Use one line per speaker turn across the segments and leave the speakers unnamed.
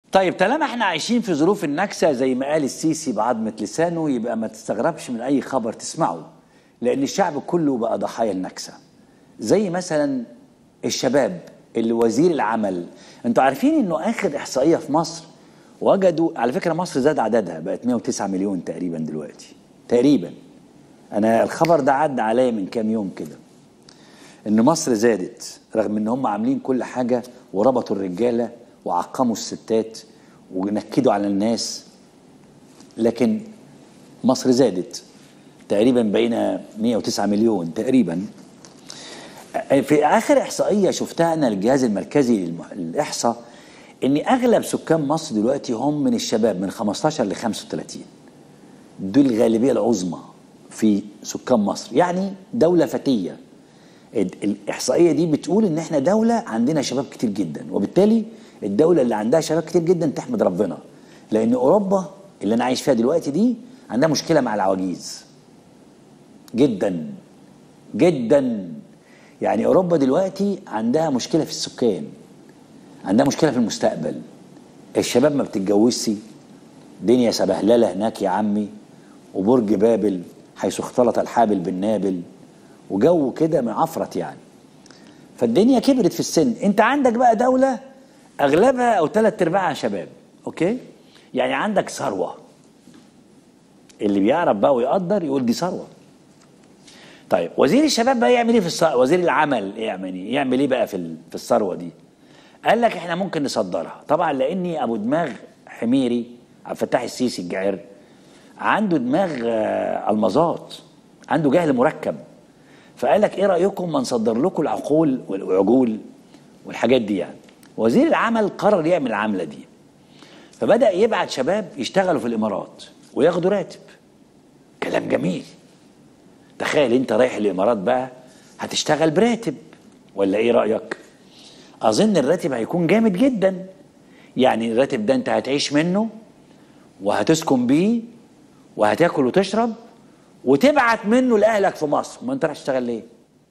طيب طالما احنا عايشين في ظروف النكسة زي ما قال السيسي بعظمة لسانه يبقى ما تستغربش من أي خبر تسمعه لأن الشعب كله بقى ضحايا النكسة زي مثلا الشباب اللي وزير العمل انتوا عارفين انه اخر احصائيه في مصر وجدوا على فكره مصر زاد عددها بقت 109 مليون تقريبا دلوقتي تقريبا انا الخبر ده عدى عليا من كام يوم كده ان مصر زادت رغم ان هم عاملين كل حاجه وربطوا الرجاله وعقموا الستات ونكدوا على الناس لكن مصر زادت تقريبا بقينا 109 مليون تقريبا في اخر احصائيه شفتها انا الجهاز المركزي للاحصاء ان اغلب سكان مصر دلوقتي هم من الشباب من 15 ل 35 دول الغالبيه العظمى في سكان مصر يعني دوله فتيه الاحصائيه دي بتقول ان احنا دوله عندنا شباب كتير جدا وبالتالي الدوله اللي عندها شباب كتير جدا تحمد ربنا لان اوروبا اللي انا عايش فيها دلوقتي دي عندها مشكله مع العواجيز جدا جدا يعني اوروبا دلوقتي عندها مشكله في السكان عندها مشكله في المستقبل الشباب ما بتتجوزش دنيا سبهلله هناك يا عمي وبرج بابل حيث اختلط الحابل بالنابل وجو كده معفرت يعني فالدنيا كبرت في السن انت عندك بقى دوله اغلبها او ثلاث ارباعها شباب اوكي يعني عندك ثروه اللي بيعرف بقى ويقدر يقول دي ثروه طيب وزير الشباب بقى يعمل ايه في الثروه وزير العمل يعمل ايه يعمل ايه بقى في في الثروه دي قال لك احنا ممكن نصدرها طبعا لاني ابو دماغ حميري عبد الفتاح السيسي الجعر عنده دماغ المظات عنده جهل مركب فقال لك ايه رايكم ما نصدر لكم العقول والعجول والحاجات دي يعني وزير العمل قرر يعمل العمله دي فبدا يبعت شباب يشتغلوا في الامارات وياخدوا راتب كلام جميل تخيل انت رايح الامارات بقى هتشتغل براتب ولا ايه رايك اظن الراتب هيكون جامد جدا يعني الراتب ده انت هتعيش منه وهتسكن بيه وهتاكل وتشرب وتبعت منه لاهلك في مصر ما انت رايح تشتغل ليه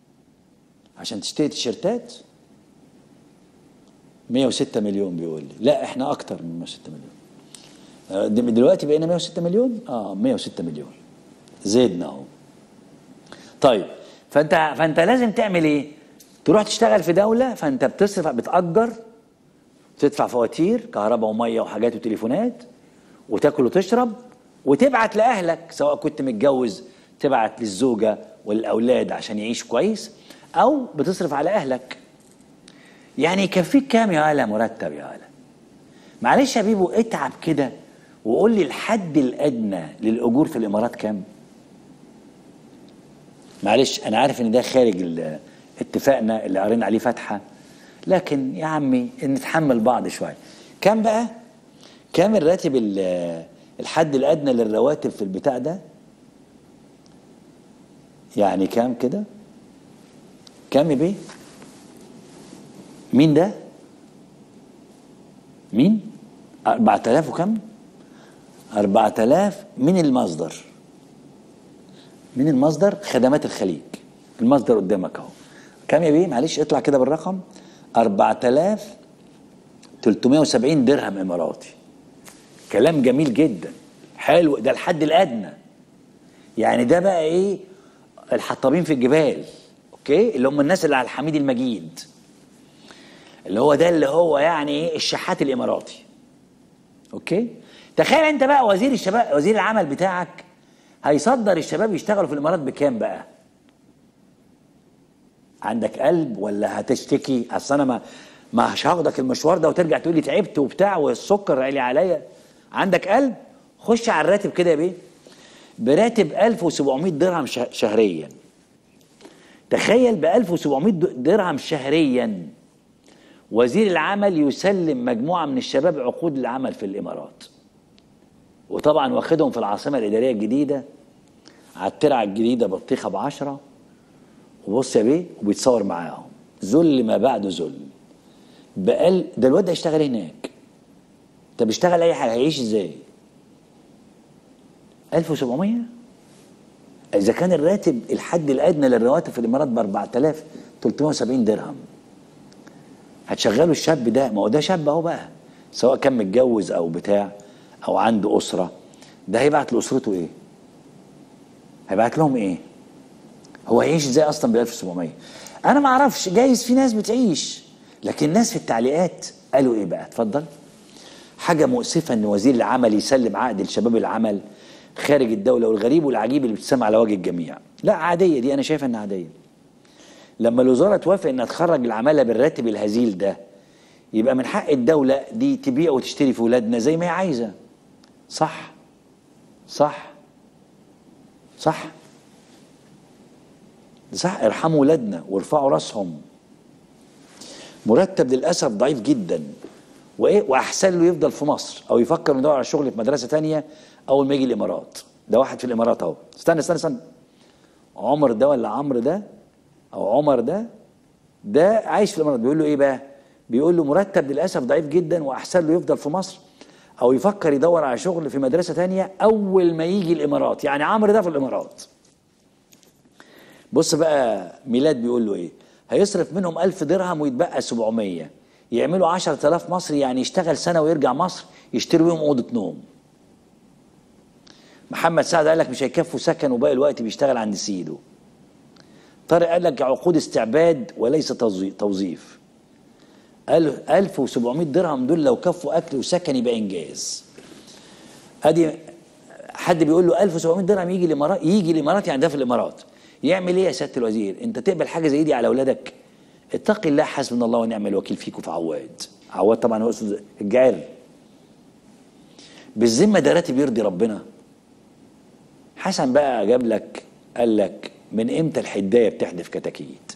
عشان تشتري تيشيرتات 106 مليون بيقول لي لا احنا اكتر من 106 مليون دلوقتي بقينا 106 مليون اه 106 مليون زدنا اهو طيب فانت فانت لازم تعمل ايه تروح تشتغل في دوله فانت بتصرف بتاجر تدفع فواتير كهرباء وميه وحاجات وتليفونات وتاكل وتشرب وتبعت لاهلك سواء كنت متجوز تبعت للزوجه والاولاد عشان يعيش كويس او بتصرف على اهلك يعني يكفيك كام يا هلا مرتب يا هلا معلش يا بيبو اتعب كده وقول لي الحد الادنى للاجور في الامارات كام معلش انا عارف ان ده خارج اتفاقنا اللي قرينا عليه فاتحه لكن يا عمي نتحمل بعض شويه كام بقى كام الراتب الحد الادنى للرواتب في البتاع ده يعني كام كده كام يا بيه مين ده مين 4000 وكم 4000 من المصدر من المصدر خدمات الخليج المصدر قدامك اهو كام يا بيه معلش اطلع كده بالرقم 4370 درهم اماراتي كلام جميل جدا حلو ده الحد الادنى يعني ده بقى ايه الحطابين في الجبال اوكي اللي هم الناس اللي على الحميد المجيد اللي هو ده اللي هو يعني ايه الشحات الاماراتي اوكي تخيل انت بقى وزير الشباب وزير العمل بتاعك هيصدر الشباب يشتغلوا في الامارات بكام بقى عندك قلب ولا هتشتكي اصل انا ما مش هاخدك المشوار ده وترجع تقول لي تعبت وبتاع والسكر عالي عليا عندك قلب خش على الراتب كده يا بيه براتب 1700 درهم شهريا تخيل ب 1700 درهم شهريا وزير العمل يسلم مجموعه من الشباب عقود العمل في الامارات وطبعا واخدهم في العاصمه الاداريه الجديده على الترعه الجديده بطيخه بعشرة وبص يا بيه وبيتصور معاهم ذل ما بعده ذل بقال ده الواد ده هيشتغل هناك طب بيشتغل اي حاجه هيعيش ازاي 1700 اذا كان الراتب الحد الادنى للرواتب في الامارات ب 4370 درهم هتشغلوا الشاب ده ما هو ده شاب اهو بقى سواء كان متجوز او بتاع او عنده اسره ده هيبعت لاسرته ايه هيبعت لهم ايه هو هيعيش ازاي اصلا بال 1700 انا ما اعرفش جايز في ناس بتعيش لكن الناس في التعليقات قالوا ايه بقى اتفضل حاجه مؤسفه ان وزير العمل يسلم عقد لشباب العمل خارج الدوله والغريب والعجيب اللي بتسمع على وجه الجميع لا عاديه دي انا شايفها انها عاديه لما الوزاره توافق انها تخرج العماله بالراتب الهزيل ده يبقى من حق الدوله دي تبيع وتشتري في ولادنا زي ما هي عايزه صح صح صح صح ارحموا ولادنا وارفعوا راسهم مرتب للاسف ضعيف جدا وايه واحسن له يفضل في مصر او يفكر انه يدور على شغل في مدرسه تانية اول ما يجي الامارات ده واحد في الامارات اهو استنى استنى استنى عمر ده ولا عمرو ده او عمر ده ده عايش في الامارات بيقول له ايه بقى بيقول له مرتب للاسف ضعيف جدا واحسن له يفضل في مصر او يفكر يدور على شغل في مدرسه تانية اول ما يجي الامارات يعني عمرو ده في الامارات بص بقى ميلاد بيقول له ايه هيصرف منهم ألف درهم ويتبقى 700 يعملوا 10000 مصري يعني يشتغل سنة ويرجع مصر يشتري بيهم أوضة نوم محمد سعد قال لك مش هيكفوا سكن وباقي الوقت بيشتغل عند سيده طارق قال لك عقود استعباد وليس توظي- توظيف قال 1700 درهم دول لو كفوا اكل وسكن يبقى انجاز ادي حد بيقول له 1700 درهم يجي الامارات يجي الامارات يعني ده في الامارات يعمل ايه يا سياده الوزير انت تقبل حاجه زي دي على اولادك اتق الله حسبنا الله ونعم الوكيل فيك وفي عواد عواد طبعا هو اسمه الجعر بالذمه ده راتب يرضي ربنا حسن بقى جاب لك قال لك من امتى الحدايه بتحدف كتاكيت